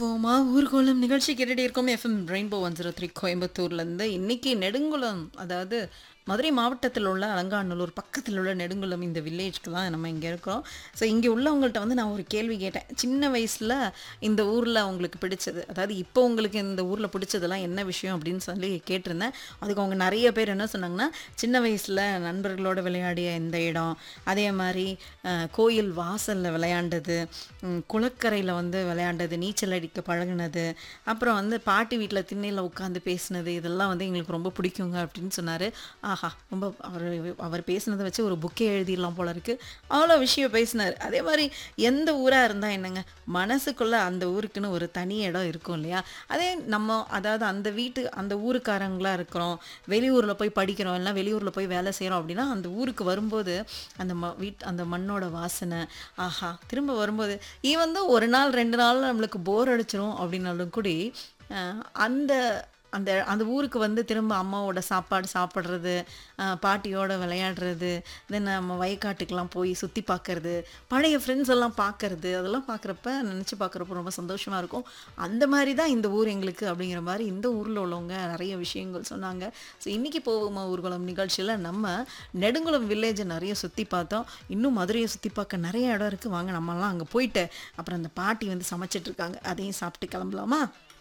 போவோமா ஊர்கோலம் நிகழ்ச்சி கேட்டுட்டே இருக்கோம் FM rainbow one zero three கோயம்புத்தூர்லேருந்து இன்னைக்கு நெடுங்குளம் அதாவது மதுரை மாவட்டத்தில் உள்ள அலங்காநல்லூர் பக்கத்தில் உள்ள நெடுங்குளம் இந்த வில்லேஜ்க்கு தான் நம்ம இங்கே இருக்கிறோம் ஸோ இங்கே உள்ளவங்கள்ட்ட வந்து நான் ஒரு கேள்வி கேட்டேன் சின்ன வயசில் இந்த ஊரில் உங்களுக்கு பிடிச்சது அதாவது இப்போ உங்களுக்கு இந்த ஊரில் பிடிச்சதெல்லாம் என்ன விஷயம் அப்படின்னு சொல்லி கேட்டிருந்தேன் அதுக்கு அவங்க நிறைய பேர் என்ன சொன்னாங்கன்னா சின்ன வயசில் நண்பர்களோட விளையாடிய இந்த இடம் அதே மாதிரி அஹ், கோயில் வாசலில் விளையாண்டது ம், குளக்கரையில் வந்து விளையாண்டது நீச்சல் அடிக்க பழகுனது அப்புறம் வந்து பாட்டி வீட்டில் திண்ணையில் உட்காந்து பேசினது இதெல்லாம் வந்து எங்களுக்கு ரொம்ப பிடிக்குங்க அப்படின்னு சொன்னார் ஆஹா ரொம்ப அவர் அவர் பேசினதை வச்சு ஒரு புக்கே எழுதிடலாம் போல இருக்கு அவ்வளோ விஷயம் பேசினார் அதே மாதிரி எந்த ஊராக இருந்தால் என்னங்க மனசுக்குள்ளே அந்த ஊருக்குன்னு ஒரு தனி இடம் இருக்கும் இல்லையா அதே நம்ம அதாவது அந்த வீட்டு அந்த ஊருக்காரங்களா இருக்கிறோம் வெளியூரில் போய் படிக்கிறோம் இல்லை வெளியூரில் போய் வேலை செய்கிறோம் அப்படின்னா அந்த ஊருக்கு வரும்போது அந்த ம வீட் அந்த மண்ணோட வாசனை ஆஹா திரும்ப வரும்போது ஈவன் தான் ஒரு நாள் ரெண்டு நாள் நம்மளுக்கு போர் அடிச்சிரும் அப்படின்னாலும் கூடி அஹ், அந்த அந்த அந்த ஊருக்கு வந்து திரும்ப அம்மாவோட சாப்பாடு சாப்பிட்றது அஹ், பாட்டியோட விளையாடுறது தென் நம்ம வயக்காட்டுக்கெல்லாம் போய் சுற்றி பார்க்கறது பழைய ஃப்ரெண்ட்ஸ் எல்லாம் பார்க்கறது அதெல்லாம் பார்க்குறப்ப நினச்சி பார்க்குறப்ப ரொம்ப சந்தோஷமாக இருக்கும் அந்த மாதிரி தான் இந்த ஊர் எங்களுக்கு அப்படிங்கிற மாதிரி இந்த ஊரில் உள்ளவங்க நிறைய விஷயங்கள் சொன்னாங்க ஸோ இன்றைக்கி போவோமா ஊர்வலம் நிகழ்ச்சியில் நம்ம நெடுங்குளம் வில்லேஜை நிறைய சுற்றி பார்த்தோம் இன்னும் மதுரையை சுற்றி பார்க்க நிறைய இடம் இருக்குது வாங்க நம்மலாம் அங்கே போயிட்டு அப்புறம் அந்த பாட்டி வந்து சமைச்சிட்டு இருக்காங்க அதையும் சாப்பிட்டு கிளம்பலாமா